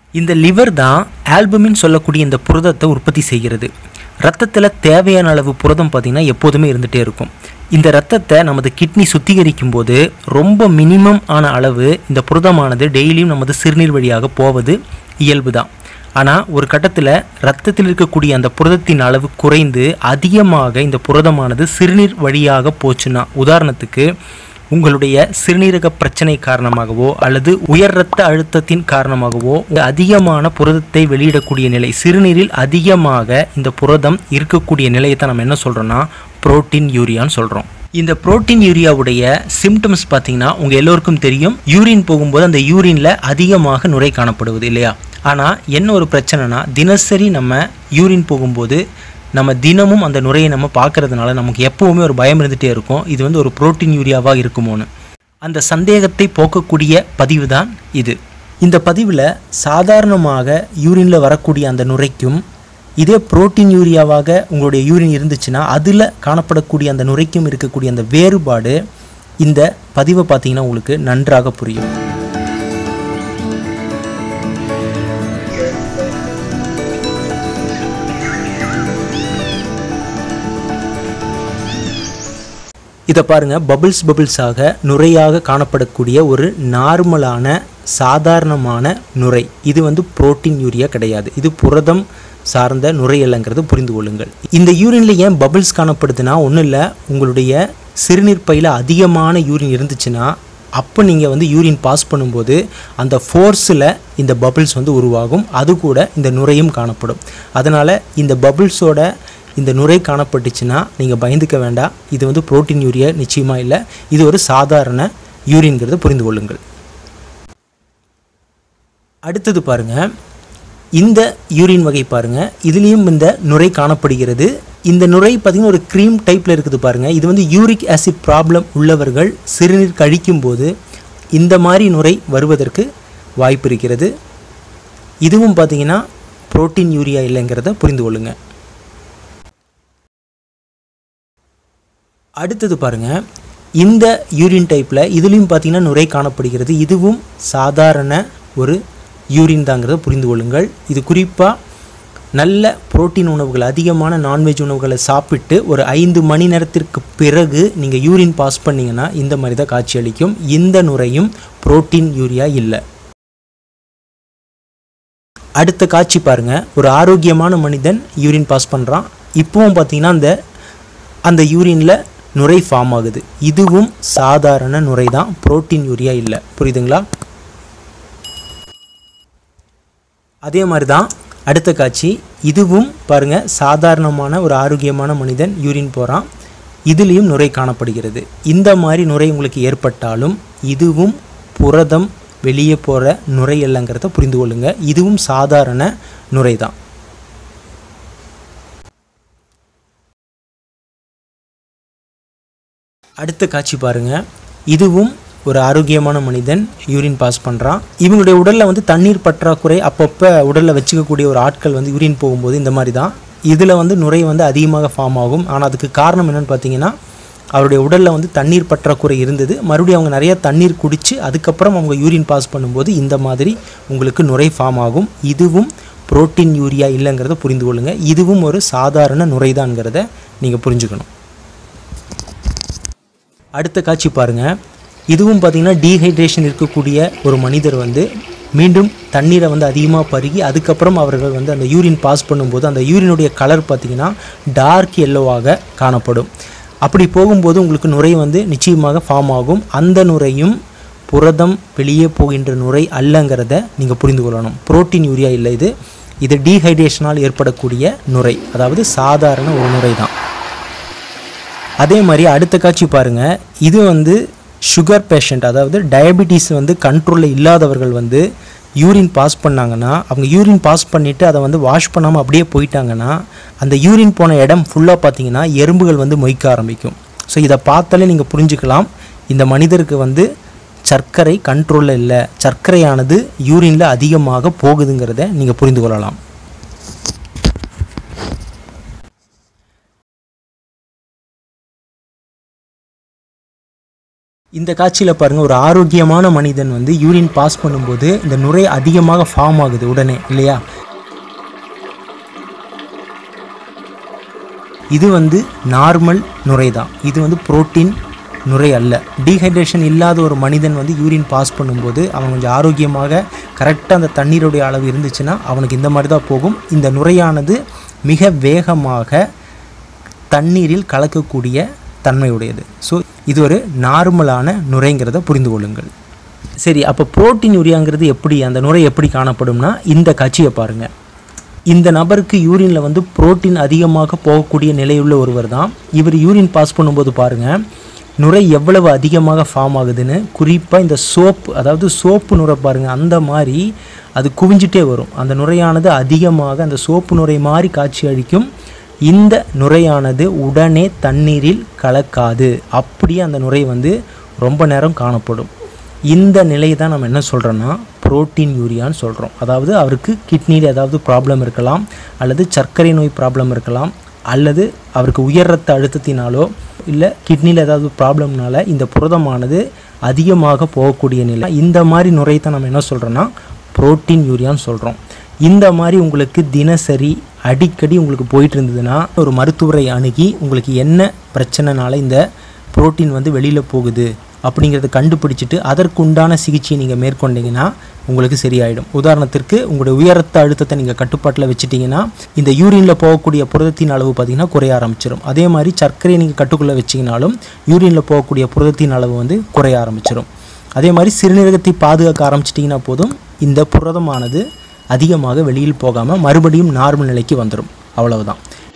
இந்த லிவர் தான் ஆல்புமின் சொல்லக்கூடிய இந்த புரதத்தை உற்பத்தி செய்கிறது ரத்தத்தில் தேவையான அளவு புரதம் பார்த்திங்கன்னா எப்போதுமே இருந்துகிட்டே இருக்கும் இந்த ரத்தத்தை நமது கிட்னி சுத்திகரிக்கும் போது ரொம்ப மினிமம் ஆன அளவு இந்த புரதமானது டெய்லியும் நமது சிறுநீர் வழியாக போவது இயல்பு தான் ஆனால் ஒரு கட்டத்தில் ரத்தத்தில் இருக்கக்கூடிய அந்த புரதத்தின் அளவு குறைந்து அதிகமாக இந்த புரதமானது சிறுநீர் வழியாக போச்சுன்னா உதாரணத்துக்கு உங்களுடைய சிறுநீரக பிரச்சனை காரணமாகவோ அல்லது உயர் ரத்த அழுத்தத்தின் காரணமாகவோ அதிகமான புரதத்தை வெளியிடக்கூடிய நிலை சிறுநீரில் அதிகமாக இந்த புரதம் இருக்கக்கூடிய நிலையை தான் நம்ம என்ன சொல்கிறோம்னா புரோட்டீன் யூரியான்னு சொல்கிறோம் இந்த புரோட்டீன் யூரியாவுடைய சிம்டம்ஸ் பார்த்தீங்கன்னா உங்கள் எல்லோருக்கும் தெரியும் யூரின் போகும்போது அந்த யூரினில் அதிகமாக நுரை காணப்படுவது இல்லையா ஆனால் என்ன ஒரு பிரச்சனைனா தினசரி நம்ம யூரின் போகும்போது நம்ம தினமும் அந்த நுரையை நம்ம பார்க்கறதுனால நமக்கு எப்போவுமே ஒரு பயம் இருந்துகிட்டே இருக்கும் இது வந்து ஒரு புரோட்டீன் யூரியாவாக இருக்குமோன்னு அந்த சந்தேகத்தை போக்கக்கூடிய பதிவு தான் இது இந்த பதிவில் சாதாரணமாக யூரினில் வரக்கூடிய அந்த நுரைக்கும் இதே புரோட்டீன் யூரியாவாக உங்களுடைய யூரின் இருந்துச்சுன்னா அதில் காணப்படக்கூடிய அந்த நுரைக்கும் இருக்கக்கூடிய அந்த வேறுபாடு இந்த பதிவை பார்த்தீங்கன்னா உங்களுக்கு நன்றாக புரியும் இதை பாருங்கள் பபிள்ஸ் பபிள்ஸாக நுரையாக காணப்படக்கூடிய ஒரு நார்மலான சாதாரணமான நுரை இது வந்து புரோட்டீன் யூரியா கிடையாது இது புரதம் சார்ந்த நுரையல்லைங்கிறது புரிந்து கொள்ளுங்கள் இந்த யூரினில் ஏன் பபிள்ஸ் காணப்படுதுன்னா ஒன்றும் இல்லை உங்களுடைய சிறுநீர் பையில் அதிகமான யூரின் இருந்துச்சுன்னா அப்போ நீங்கள் வந்து யூரின் பாஸ் பண்ணும்போது அந்த ஃபோர்ஸில் இந்த பபிள்ஸ் வந்து உருவாகும் அது கூட இந்த நுரையும் காணப்படும் அதனால் இந்த பபிள்ஸோட இந்த நுரை காணப்பட்டுச்சுன்னா நீங்கள் பயந்துக்க வேண்டாம் இது வந்து புரோட்டீன் யூரியா நிச்சயமாக இல்லை இது ஒரு சாதாரண யூரின்கிறத புரிந்து கொள்ளுங்கள் அடுத்தது பாருங்கள் இந்த யூரின் வகை பாருங்கள் இதுலேயும் இந்த நுரை காணப்படுகிறது இந்த நுரை பார்த்திங்கன்னா ஒரு க்ரீம் டைப்பில் இருக்குது பாருங்கள் இது வந்து யூரிக் ஆசிட் ப்ராப்ளம் உள்ளவர்கள் சிறுநீர் கழிக்கும்போது இந்த மாதிரி நுரை வருவதற்கு வாய்ப்பு இருக்கிறது இதுவும் பார்த்திங்கன்னா புரோட்டீன் யூரியா இல்லைங்கிறத புரிந்து கொள்ளுங்கள் அடுத்தது பாருங்கள் இந்த யூரின் டைப்பில் இதுலேயும் பார்த்தீங்கன்னா நுரை காணப்படுகிறது இதுவும் சாதாரண ஒரு யூரின் தாங்கிறத புரிந்து கொள்ளுங்கள் இது குறிப்பாக நல்ல புரோட்டீன் உணவுகள் அதிகமான நான்வெஜ் உணவுகளை சாப்பிட்டு ஒரு ஐந்து மணி நேரத்திற்கு பிறகு நீங்கள் யூரின் பாஸ் பண்ணிங்கன்னா இந்த மாதிரி தான் காட்சி அளிக்கும் இந்த நுரையும் புரோட்டீன் யூரியா இல்லை அடுத்த காட்சி பாருங்கள் ஒரு ஆரோக்கியமான மனிதன் யூரின் பாஸ் பண்ணுறான் இப்போவும் பார்த்தீங்கன்னா அந்த அந்த யூரினில் நுரை ஃபார்ம் ஆகுது இதுவும் சாதாரண நுரை தான் புரோட்டீன் யூரியா இல்லை புரியுதுங்களா அதே மாதிரி தான் அடுத்த காட்சி இதுவும் பாருங்கள் சாதாரணமான ஒரு ஆரோக்கியமான மனிதன் யூரின் போகிறான் இதுலேயும் நுரை காணப்படுகிறது இந்த மாதிரி நுரை உங்களுக்கு ஏற்பட்டாலும் இதுவும் புரதம் வெளியே போகிற நுரை இல்லைங்கிறத புரிந்து கொள்ளுங்கள் இதுவும் சாதாரண நுரை தான் அடுத்த காட்சி பாருங்க இதுவும் ஒரு ஆரோக்கியமான மனிதன் யூரின் பாஸ் பண்ணுறான் இவங்களுடைய உடலில் வந்து தண்ணீர் பற்றாக்குறை அப்பப்போ உடலில் வச்சுக்கக்கூடிய ஒரு ஆட்கள் வந்து யூரின் போகும்போது இந்த மாதிரி தான் இதில் வந்து நுரை வந்து அதிகமாக ஃபார்ம் ஆகும் ஆனால் அதுக்கு காரணம் என்னென்னு பார்த்தீங்கன்னா அவருடைய உடலில் வந்து தண்ணீர் பற்றாக்குறை இருந்தது மறுபடியும் அவங்க நிறைய தண்ணீர் குடித்து அதுக்கப்புறம் அவங்க யூரின் பாஸ் பண்ணும்போது இந்த மாதிரி உங்களுக்கு நுரை ஃபார்ம் ஆகும் இதுவும் புரோட்டீன் யூரியா இல்லைங்கிறத புரிந்து கொள்ளுங்கள் இதுவும் ஒரு சாதாரண நுரைதான்ங்கிறத நீங்கள் புரிஞ்சுக்கணும் அடுத்த காட்சி பாருங்கள் இதுவும் பார்த்திங்கன்னா டீஹைட்ரேஷன் இருக்கக்கூடிய ஒரு மனிதர் வந்து மீண்டும் தண்ணீரை வந்து அதிகமாக பருகி அதுக்கப்புறம் அவர்கள் வந்து அந்த யூரின் பாஸ் பண்ணும்போது அந்த யூரினுடைய கலர் பார்த்திங்கன்னா டார்க் எல்லோவாக காணப்படும் அப்படி போகும்போது உங்களுக்கு நுரை வந்து நிச்சயமாக ஃபார்ம் ஆகும் அந்த நுரையும் புரதம் வெளியே போகின்ற நுரை அல்லங்கிறத நீங்கள் புரிந்து கொள்ளணும் புரோட்டீன் யூரியா இல்லை இது இது டீஹைட்ரேஷனால் ஏற்படக்கூடிய நுரை அதாவது சாதாரண ஒரு நுரை தான் அதே மாதிரி அடுத்த காட்சி பாருங்கள் இது வந்து சுகர் பேஷண்ட் அதாவது டயபிட்டிஸ் வந்து கண்ட்ரோலில் இல்லாதவர்கள் வந்து யூரின் பாஸ் பண்ணாங்கன்னா அவங்க யூரின் பாஸ் பண்ணிவிட்டு அதை வந்து வாஷ் பண்ணாமல் அப்படியே போயிட்டாங்கன்னா அந்த யூரின் போன இடம் ஃபுல்லாக பார்த்தீங்கன்னா எறும்புகள் வந்து மொய்க்க ஆரம்பிக்கும் ஸோ இதை பார்த்தாலே நீங்கள் புரிஞ்சுக்கலாம் இந்த மனிதருக்கு வந்து சர்க்கரை கண்ட்ரோலில் இல்லை சர்க்கரையானது யூரினில் அதிகமாக போகுதுங்கிறத நீங்கள் புரிந்து கொள்ளலாம் இந்த காட்சியில் பாருங்கள் ஒரு ஆரோக்கியமான மனிதன் வந்து யூரின் பாஸ் பண்ணும்போது இந்த நுரை அதிகமாக ஃபார்ம் ஆகுது உடனே இல்லையா இது வந்து நார்மல் நுரை தான் இது வந்து புரோட்டீன் நுரை அல்ல டீஹைட்ரேஷன் இல்லாத ஒரு மனிதன் வந்து யூரின் பாஸ் பண்ணும்போது அவன் கொஞ்சம் ஆரோக்கியமாக கரெக்டாக அந்த தண்ணீருடைய அளவு இருந்துச்சுன்னா அவனுக்கு இந்த மாதிரி தான் போகும் இந்த நுரையானது மிக வேகமாக தண்ணீரில் கலக்கக்கூடிய தன்மையுடையது ஸோ இது ஒரு நார்மலான நுரைங்கிறத புரிந்து கொள்ளுங்கள் சரி அப்போ புரோட்டீன் யூரியாங்கிறது எப்படி அந்த நுரை எப்படி காணப்படும்னா இந்த காட்சியை பாருங்கள் இந்த நபருக்கு யூரினில் வந்து புரோட்டீன் அதிகமாக போகக்கூடிய நிலையுள்ள ஒருவர் தான் இவர் யூரின் பாஸ் பண்ணும்போது பாருங்கள் நுரை எவ்வளவு அதிகமாக ஃபார்ம் ஆகுதுன்னு குறிப்பாக இந்த சோப்பு அதாவது சோப்பு நுரை பாருங்கள் அந்த மாதிரி அது குவிஞ்சிட்டே வரும் அந்த நுரையானது அதிகமாக அந்த சோப்பு நுரை மாதிரி காட்சி அளிக்கும் இந்த நுரையானது உடனே தண்ணீரில் கலக்காது அப்படியே அந்த நுரை வந்து ரொம்ப நேரம் காணப்படும் இந்த நிலையை தான் நம்ம என்ன சொல்கிறோன்னா புரோட்டீன் யூரியான்னு சொல்கிறோம் அதாவது அவருக்கு கிட்னியில் ஏதாவது ப்ராப்ளம் இருக்கலாம் அல்லது சர்க்கரை நோய் ப்ராப்ளம் இருக்கலாம் அல்லது அவருக்கு உயர் ரத்த அழுத்தத்தினாலோ இல்லை கிட்னியில் ஏதாவது ப்ராப்ளம்னால இந்த புரதமானது அதிகமாக போகக்கூடிய நிலை இந்த மாதிரி நுரை தான் நம்ம என்ன சொல்கிறோன்னா புரோட்டீன் யூரியான்னு சொல்கிறோம் இந்த மாதிரி உங்களுக்கு தினசரி அடிக்கடி உங்களுக்கு போயிட்டு இருந்ததுன்னா ஒரு மருத்துவரை அணுகி உங்களுக்கு என்ன பிரச்சனைனால இந்த புரோட்டீன் வந்து வெளியில் போகுது அப்படிங்கிறத கண்டுபிடிச்சிட்டு அதற்குண்டான சிகிச்சையை நீங்கள் மேற்கொண்டீங்கன்னா உங்களுக்கு சரியாயிடும் உதாரணத்திற்கு உங்களுடைய உயரத்த அழுத்தத்தை நீங்கள் கட்டுப்பாட்டில் வச்சுட்டிங்கன்னா இந்த யூரினில் போகக்கூடிய புரதத்தின் அளவு பார்த்திங்கன்னா குறைய ஆரம்பிச்சிடும் அதே மாதிரி சர்க்கரையை நீங்கள் கட்டுக்குள்ளே வச்சிங்கனாலும் யூரினில் போகக்கூடிய புரதத்தின் அளவு வந்து குறைய ஆரம்பிச்சிடும் அதே மாதிரி சிறுநீரகத்தை பாதுகாக்க ஆரம்பிச்சிட்டிங்கன்னா போதும் இந்த புரதமானது அதிகமாக வெளியில் போகாமல் மறுபடியும் நார்மல் நிலைக்கு வந்துடும் அவ்வளவுதான்